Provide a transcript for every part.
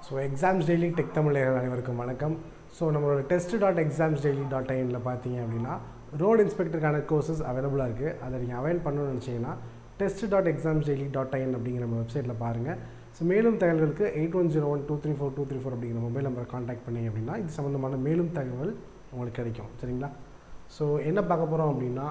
so exams daily tech தமிழர்கள் அனைவருக்கும் வணக்கம் ஸோ நம்மளோட test dot exams daily dot ஐனில் பார்த்தீங்க அப்படின்னா ரோடு இன்ஸ்பெக்டருக்கான கோர்சஸ் அவைலபிளாக இருக்குது அதை நீங்கள் அவைல் பண்ணணும்னு நினச்சிங்கன்னா test dot exams daily dot in அப்படிங்கிற நம்ம வெப்சைட்டில் பாருங்கள் ஸோ மேலும் தகவல்களுக்கு eight one zero one two three four two three four அப்படிங்கிற மொபைல் நம்பரை காண்டாக்ட் பண்ணீங்க அப்படின்னா இது சம்மந்தமான மேலும் தகவல் உங்களுக்கு கிடைக்கும் சரிங்களா ஸோ என்ன பார்க்க போகிறோம் அப்படின்னா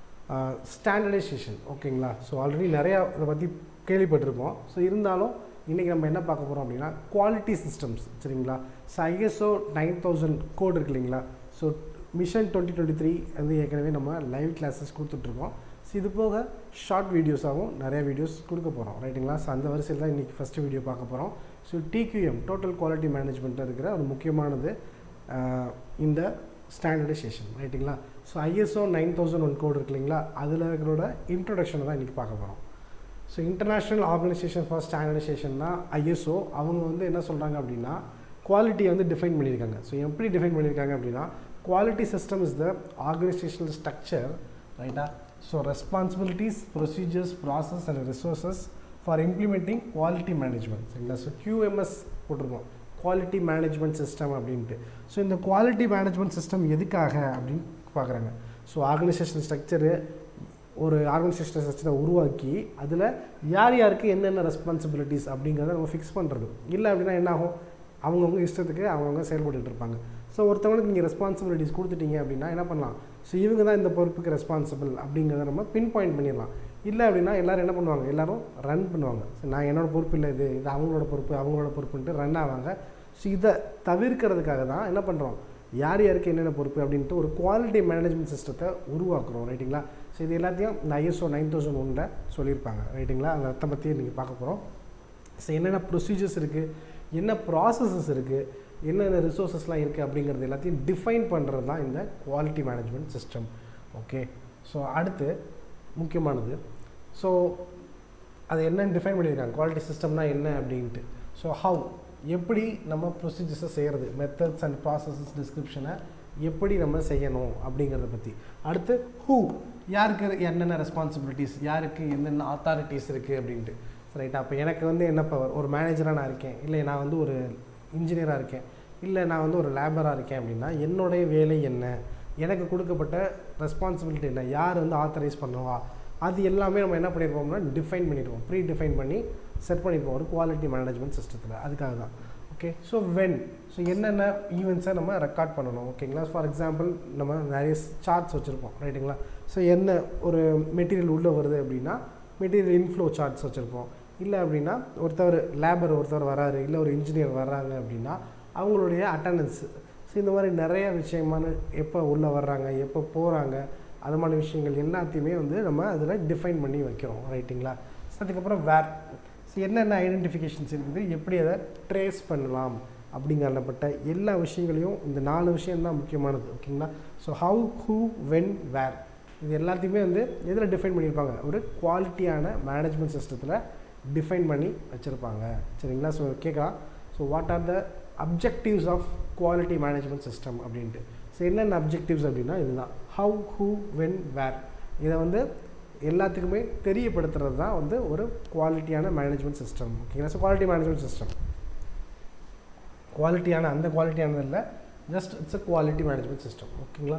ஸ்டாண்டர்டைசேஷன் ஓகேங்களா ஸோ ஆல்ரெடி நிறையா இதை பற்றி கேள்விப்பட்டிருப்போம் ஸோ இருந்தாலும் இன்றைக்கி நம்ம என்ன பார்க்க போகிறோம் அப்படின்னா குவாலிட்டி சிஸ்டம்ஸ் சரிங்களா so ISO nine thousand code இருக்கு இல்லைங்களா so mission twenty twenty three வந்து ஏற்கனவே நம்ம லைவ் கிளாஸஸ் கொடுத்துட்ருக்கோம் ஸோ இது போக ஷார்ட் வீடியோஸாகவும் நிறைய வீடியோஸ் கொடுக்க போகிறோம் ரைட்டுங்களா ஸோ அந்த வரிசையில் தான் இன்றைக்கி ஃபஸ்ட்டு வீடியோ பார்க்க போகிறோம் ஸோ டிக்யூஎம் டோட்டல் குவாலிட்டி மேனேஜ்மெண்ட்டில் இருக்கிற ஒரு முக்கியமானது ஆஹ், இந்த ஸ்டாண்டர்டைசேஷன் ரைட்டுங்களா so ISO nine thousand one code இருக்கு இல்லைங்களா அதில் இருக்கிறோட இன்ட்ரொடக்ஷனை தான் இன்றைக்கி பார்க்க போகிறோம் ஸோ இன்டர்நேஷ்னல் ஆர்கனைசேஷன் ஃபார் ஸ்டாண்டர்டைசேஷன்னா ஐஎஸ்ஓ அவங்க வந்து என்ன சொல்கிறாங்க அப்படின்னா குவாலிட்டியை வந்து டிஃபைன் பண்ணியிருக்காங்க ஸோ எப்படி டிஃபைன் பண்ணியிருக்காங்க அப்படின்னா quality system is the organizational structure ரைட்டா so responsibilities procedures process and resources for implementing quality management சரிங்களா ஸோ QMS போட்டிருக்கோம் குவாலிட்டி மேனேஜ்மெண்ட் சிஸ்டம் அப்படின்ட்டு ஸோ இந்த குவாலிட்டி மேனேஜ்மெண்ட் சிஸ்டம் எதுக்காக அப்படின்னு பார்க்குறாங்க ஸோ ஆர்கனைசேஷன் ஸ்ட்ரக்சரு ஒரு ஆர்கனைசேஷன் ஸ்ட்ரக்சரை உருவாக்கி அதில் யார் யாருக்கு என்னென்ன ரெஸ்பான்சிபிலிட்டிஸ் அப்படிங்கிறத நம்ம ஃபிக்ஸ் பண்ணுறது இல்லை அப்படின்னா என்ன ஆகும் அவங்கவுங்க இஷ்டத்துக்கு அவங்கவுங்க செயல்பட்டுட்டு இருப்பாங்க ஸோ ஒருத்தவங்களுக்கு நீங்கள் ரெஸ்பான்சிபிலிட்டிஸ் கொடுத்துட்டீங்க அப்படின்னா என்ன பண்ணலாம் ஸோ இவங்க தான் இந்த பொறுப்புக்கு ரெஸ்பான்சிபிள் அப்படிங்கிறத நம்ம பின் பாயிண்ட் பண்ணிடலாம் இல்லை அப்படின்னா எல்லோரும் என்ன பண்ணுவாங்க எல்லாரும் ரன் பண்ணுவாங்க ஸோ நான் என்னோட பொறுப்பு இல்லை இது இது அவங்களோட பொறுப்பு அவங்களோட பொறுப்புன்ட்டு ரன் ஆவாங்க ஸோ இதை தவிர்க்கிறதுக்காக தான் என்ன பண்ணுறோம் யார் யாருக்கு என்னென்ன பொறுப்பு அப்படின்ட்டு ஒரு குவாலிட்டி மேனேஜ்மெண்ட் சிஸ்டத்தை உருவாக்குறோம் ரைட்டுங்களா ஸோ இது எல்லாத்தையும் இந்த ஐஎஸ்ஓ நைன் தௌசண்ட் ஒனில் சொல்லியிருப்பாங்க ரைட்டுங்களா அந்த அர்த்தம் பற்றி நீங்கள் பார்க்க போகிறோம் ஸோ என்னென்ன ப்ரொசீஜர்ஸ் இருக்குது என்ன ப்ராசஸஸ் இருக்குது என்னென்ன ரிசோர்ஸஸ்லாம் இருக்குது அப்படிங்கிறது எல்லாத்தையும் டிஃபைன் பண்ணுறது தான் இந்த quality management system okay so அடுத்து முக்கியமானது ஸோ அது என்னன்னு டிஃபைன் பண்ணியிருக்காங்க குவாலிட்டி சிஸ்டம்னா என்ன அப்படின்ட்டு ஸோ ஹவு எப்படி நம்ம ப்ரொசீஜர்ஸை செய்கிறது மெத்தட்ஸ் அண்ட் ப்ராசஸஸ் டிஸ்கிரிப்ஷனை எப்படி நம்ம செய்யணும் அப்படிங்கிறத பற்றி அடுத்து ஹூ யாருக்கு என்னென்ன ரெஸ்பான்சிபிலிட்டிஸ் யாருக்கு என்னென்ன அத்தாரிட்டிஸ் இருக்குது அப்படின்ட்டு ரைட்டா அப்போ எனக்கு வந்து என்ன பவர் ஒரு மேனேஜராக நான் இருக்கேன் இல்லை நான் வந்து ஒரு இன்ஜினியராக இருக்கேன் இல்லை நான் வந்து ஒரு லேபராக இருக்கேன் அப்படின்னா என்னுடைய வேலை என்ன எனக்கு கொடுக்கப்பட்ட ரெஸ்பான்சிபிலிட்டி என்ன யார் வந்து ஆத்தரைஸ் பண்ணுவா அது எல்லாமே நம்ம என்ன பண்ணியிருப்போம்னா டிஃபைன் பண்ணியிருப்போம் ப்ரீ டிஃபைன் பண்ணி செட் பண்ணியிருப்போம் ஒரு குவாலிட்டி மேனேஜ்மெண்ட் சிஸ்டத்தில் அதுக்காக தான் ஓகே ஸோ வென் ஸோ என்னென்ன ஈவெண்ட்ஸை நம்ம ரெக்கார்ட் பண்ணணும் ஓகேங்களா ஃபார் எக்ஸாம்பிள் நம்ம நிறைய சார்ட்ஸ் வச்சுருப்போம் ரைட்டுங்களா ஸோ என்ன ஒரு மெட்டீரியல் உள்ளே வருது அப்படின்னா மெட்டீரியல் இன்ஃப்ளோ சார்ட்ஸ் வச்சுருப்போம் இல்லை அப்படின்னா ஒருத்தவர் லேபர் ஒருத்தர் வராரு இல்லை ஒரு இன்ஜினியர் வர்றாங்க அப்படின்னா அவங்களுடைய அட்டண்டன்ஸ் ஸோ இந்த மாதிரி நிறைய விஷயமான எப்போ உள்ளே வர்றாங்க எப்போ போகிறாங்க அது மாதிரி விஷயங்கள் எல்லாத்தையுமே வந்து நம்ம அதில் டிஃபைன் பண்ணி வைக்கிறோம் ரைட்டுங்களா ஸோ அதுக்கப்புறம் வேர் ஸோ என்னென்ன ஐடென்டிஃபிகேஷன்ஸ் இருக்குது எப்படி அதை ட்ரேஸ் பண்ணலாம் அப்படிங்கிறப்பட்ட எல்லா விஷயங்களையும் இந்த நாலு விஷயம்தான் முக்கியமானது ஓகேங்களா so how who when where இது எல்லாத்தையுமே வந்து எதில் டிஃபைன் பண்ணியிருப்பாங்க ஒரு குவாலிட்டியான மேனேஜ்மெண்ட் சிஸ்டத்தில் டிஃபைன் பண்ணி வச்சுருப்பாங்க சரிங்களா ஸோ கேட்கலாம் so what are the objectives of quality management system அப்படின்ட்டு ஸோ என்னென்ன அப்ஜெக்டிவ்ஸ் அப்படின்னா இதுதான் ஹவு ஹூ வென் வேர் இதை வந்து எல்லாத்துக்குமே தெரியப்படுத்துறது தான் வந்து ஒரு குவாலிட்டியான மேனேஜ்மெண்ட் சிஸ்டம் ஓகேங்களா ஸோ குவாலிட்டி மேனேஜ்மெண்ட் சிஸ்டம் குவாலிட்டியான அந்த குவாலிட்டியானது இல்லை just it's a quality management system ஓகேங்களா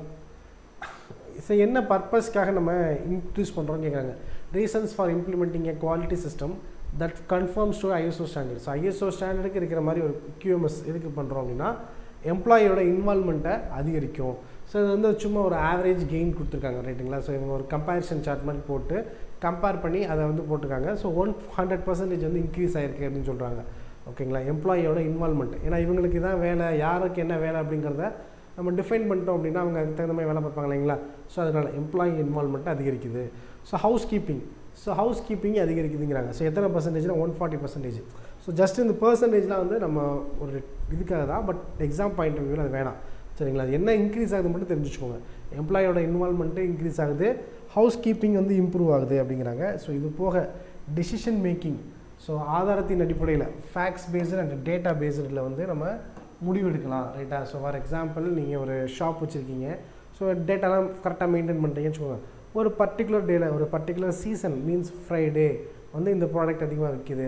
ஸோ என்ன பர்பஸ்க்காக நம்ம இன்க்ரீஸ் பண்ணுறோம்னு கேட்குறாங்க reasons for implementing a quality system that conforms to ISO standard so ISO ஸ்டாண்டர்டுக்கு இருக்கிற மாதிரி ஒரு கியூஎம்எஸ் எதுக்கு பண்ணுறோம் அப்படின்னா எம்ப்ளாயியோட இன்வால்மெண்ட்டை அதிகரிக்கும் ஸோ இது வந்து சும்மா ஒரு ஆவரேஜ் கெயின் கொடுத்துருக்காங்க ரைட்டுங்களா ஸோ இவங்க ஒரு கம்பேரிசன் சார்ட் மாதிரி போட்டு கம்பேர் பண்ணி அதை வந்து போட்டிருக்காங்க ஸோ ஒன் ஹண்ட்ரட் பர்சன்டேஜ் வந்து இன்க்ரீஸ் ஆயிருக்கு அப்படின்னு சொல்கிறாங்க ஓகேங்களா எம்ப்ளாயியோட இன்வால்மெண்ட் ஏன்னா இவங்களுக்கு தான் வேலை யாருக்கு என்ன வேலை அப்படிங்கிறத நம்ம டிஃபைன் பண்ணிட்டோம் அப்படின்னா அவங்க அதுக்கு தகுந்த மாதிரி வேலை பார்ப்பாங்க இல்லைங்களா ஸோ அதனால் எம்ப்ளாயி இன்வால்மெண்ட் அதிகரிக்குது so housekeeping so housekeeping அதிகரிக்குதுங்கிறாங்க ஸோ எத்தனை பர்சன்டேஜ்னா one forty percentage so just இந்த பர்சன்டேஜ்லாம் வந்து நம்ம ஒரு இதுக்காக தான் பட் எக்ஸாம் பாயிண்ட் ஆஃப் வியூவில் அது வேணாம் சரிங்களா அது என்ன இன்க்ரீஸ் ஆகுது மட்டும் தெரிஞ்சுக்கோங்க எம்ப்ளாயோட இன்வால்மெண்ட்டு இன்க்ரீஸ் ஆகுது ஹவுஸ் கீப்பிங் வந்து இம்ப்ரூவ் ஆகுது அப்படிங்கிறாங்க ஸோ இது போக டெசிஷன் மேக்கிங் ஸோ ஆதாரத்தின் அடிப்படையில் ஃபேக்ஸ் பேஸ்டு அண்ட் டேட்டா பேஸ்டில் வந்து நம்ம முடிவெடுக்கலாம் ரைட்டா ஸோ ஃபார் எக்ஸாம்பிள் நீங்கள் ஒரு ஷாப் வச்சுருக்கீங்க ஸோ டேட்டாலாம் கரெக்டாக மெயின்டைன் பண்ணுறீங்கன்னு வச்சுக்கோங்க ஒரு பர்டிகுலர் டேயில் ஒரு பர்டிகுலர் சீசன் மீன்ஸ் ஃப்ரைடே வந்து இந்த ப்ராடக்ட் அதிகமாக விற்கிது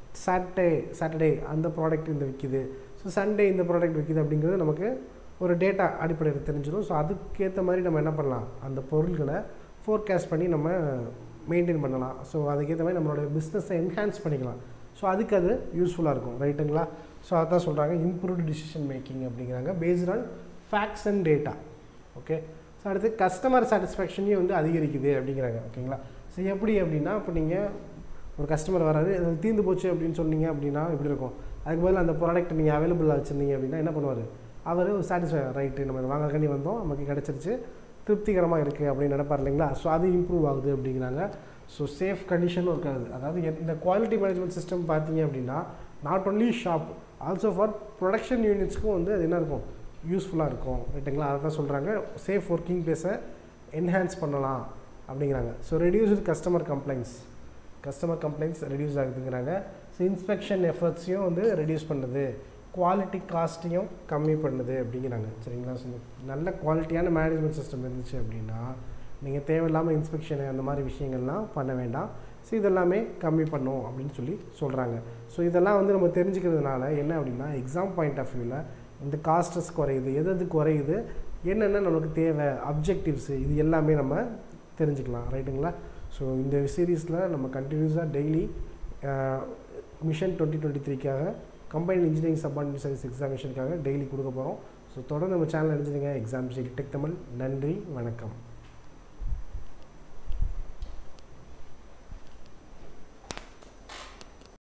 சாட்டர்டே சாட்டர்டே அந்த ப்ராடக்ட் இந்த விற்கிது ஸோ சண்டே இந்த ப்ராடக்ட் விற்கிது அப்படிங்கிறது நமக்கு ஒரு டேட்டா அடிப்படையில் தெரிஞ்சிடும் ஸோ அதுக்கேற்ற மாதிரி நம்ம என்ன பண்ணலாம் அந்த பொருள்களை ஃபோர்காஸ்ட் பண்ணி நம்ம மெயின்டைன் பண்ணலாம் ஸோ அதுக்கேற்ற மாதிரி நம்மளோட பிஸ்னஸை என்ஹான்ஸ் பண்ணிக்கலாம் ஸோ அதுக்கு அது யூஸ்ஃபுல்லாக இருக்கும் ரைட்டுங்களா ஸோ அதான் சொல்கிறாங்க இம்ப்ரூவ்டு டிசிஷன் மேக்கிங் அப்படிங்கிறாங்க based on facts and data okay so அடுத்து கஸ்டமர் சாட்டிஸ்ஃபேக்ஷனையும் வந்து அதிகரிக்குது அப்படிங்கிறாங்க ஓகேங்களா ஸோ எப்படி அப்படின்னா இப்போ நீங்கள் ஒரு கஸ்டமர் வராரு அது தீர்ந்து போச்சு அப்படின்னு சொன்னீங்க அப்படின்னா எப்படி இருக்கும் அதுக்கு பதில் அந்த ப்ராடக்ட் நீங்கள் அவைலபிளாக வச்சுருந்தீங்க அப்படின்னா என்ன பண்ணுவார் அவர் சாட்டிஸ்ஃபை ரைட்டு நம்ம இதை வாங்கக்காண்டி வந்தோம் நமக்கு கிடச்சிருச்சு திருப்திகரமாக இருக்குது அப்படின்னு நினைப்பார் இல்லைங்களா ஸோ அது இம்ப்ரூவ் ஆகுது அப்படிங்கிறாங்க ஸோ சேஃப் கண்டிஷனும் இருக்காது அதாவது எ- இந்த குவாலிட்டி மேனேஜ்மெண்ட் சிஸ்டம் பார்த்தீங்க அப்படின்னா not only shop also for production யூனிட்ஸ்க்கும் வந்து அது என்ன இருக்கும் யூஸ்ஃபுல்லாக இருக்கும் ரைட்டுங்களா அதை தான் சொல்கிறாங்க சேஃப் ஒர்க்கிங் பிளேஸை என்ஹான்ஸ் பண்ணலாம் அப்படிங்கிறாங்க so reduced customer complaints customer complaints reduce ஆகுதுங்கிறாங்க ஸோ இன்ஸ்பெக்ஷன் எஃபர்ட்ஸையும் வந்து ரெடியூஸ் பண்ணுது குவாலிட்டி காஸ்ட்டையும் கம்மி பண்ணுது அப்படிங்கிறாங்க சரிங்களா ஸோ நல்ல குவாலிட்டியான மேனேஜ்மெண்ட் சிஸ்டம் இருந்துச்சு அப்படின்னா நீங்கள் தேவையில்லாமல் இன்ஸ்பெக்ஷனு அந்த மாதிரி விஷயங்கள்லாம் பண்ண வேண்டாம் ஸோ இதெல்லாமே கம்மி பண்ணும் அப்படின்னு சொல்லி சொல்கிறாங்க ஸோ இதெல்லாம் வந்து நம்ம தெரிஞ்சுக்கிறதுனால என்ன அப்படின்னா எக்ஸாம் பாயிண்ட் ஆஃப் வியூவில் இந்த காஸ்டஸ் குறையுது எது எது குறையுது என்னென்ன நமக்கு தேவை அப்ஜெக்டிவ்ஸு இது எல்லாமே நம்ம தெரிஞ்சுக்கலாம் ரைட்டுங்களா ஸோ இந்த சீரீஸில் நம்ம கண்டினியூஸாக டெய்லி மிஷன் டுவெண்ட்டி டுவெண்ட்டி த்ரீக்காக கம்பைன் இன்ஜினியரிங் சப்பார்டினேட் சர்வீஸ் எக்ஸாமினேஷனுக்காக டெய்லி கொடுக்க போகிறோம் ஸோ தொடர்ந்து நம்ம சேனல் அடிச்சிருங்க எக்ஸாம் டெக் தமிழ் நன்றி வணக்கம்